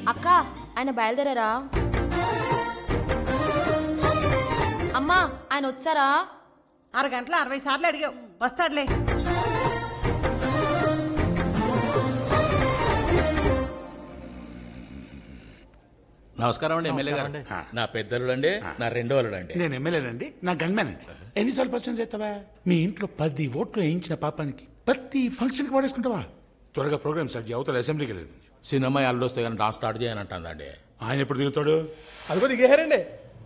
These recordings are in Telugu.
అక్క ఆయన బయలుదేరారా అమ్మా ఆయన వచ్చారా అరగంటలో అరవై సార్లు అడిగావు వస్తాడులే నమస్కారం అండి ఎమ్మెల్యే గారు నా పెద్దలుడు అండి నా రెండో అల్లుడు అండి నేను ఎమ్మెల్యేనండి నా గన్మ్యాన్ అండి ఎన్నిసార్లు పరిచయం చేస్తావా మీ ఇంట్లో పది ఓట్లు వేయించిన పాపానికి ప్రతి ఫంక్షన్కి పడేసుకుంటావా త్వరగా ప్రోగ్రామ్ స్టార్ట్ చేయ అవతల అసెంబ్లీకి వెళ్ళేది సినిమా అల్లుడు వస్తే కానీ డాన్స్ స్టార్ట్ చేయని అంటుందండి ఆయన ఎప్పుడు దిగుతాడు అదిగో దిగేహారండి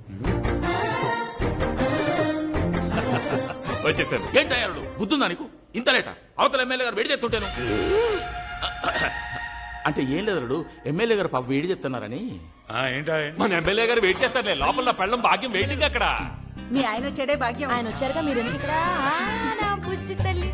వచ్చేసాను ఏంటి అల్లుడు బుద్ధుందా నీకు ఇంత లేట అవతల ఎమ్మెల్యే గారు వేడి చేస్తుంటాను అంటే ఏం లేదు అల్లుడు ఎమ్మెల్యే గారు పాప వేడి చెప్తున్నారని ఆ, ఏంటా మన ఎమ్మెల్యే గారు వెయిట్ చేస్తారులే లోపల నా పెళ్ళం భాగ్యం వెయిటింగ్ అక్కడ మీ ఆయన వచ్చాడే భాగ్యం ఆయన వచ్చారుగా మీరు ఎందుకు ఇక్కడ ఆ, నా బుజ్జి తల్లి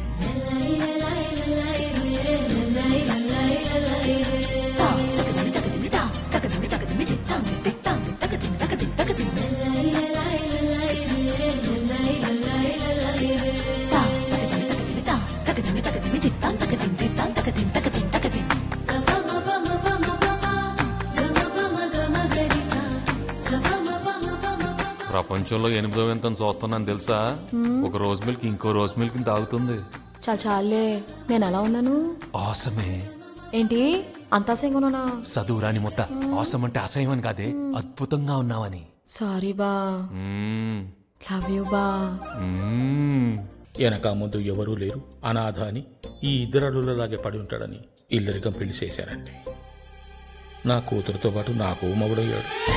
ప్రపంచంలో ఎనిమిదో వింత చూస్తున్నాను తెలుసా ఒక రోజు మిల్క్ ఇంకో రోజు మిల్క్ తాగుతుంది చాలా చాలే నేను ఎలా ఉన్నాను ఆసమే ఏంటి అంత అసహ్యంగా చదువురాని మొత్త ఆసం అంటే అసహ్యం అని కాదే అద్భుతంగా ఉన్నావని సారీ బా మ్మ్. లవ్ యూ బా మ్మ్. వెనక ముందు ఎవరూ లేరు అనాథ అని ఈ ఇద్దరు అల్లుళ్ళలాగే పడి ఉంటాడని ఇల్లరికం పెళ్లి చేశారండి నా కూతురుతో పాటు నాకు మగుడయ్యాడు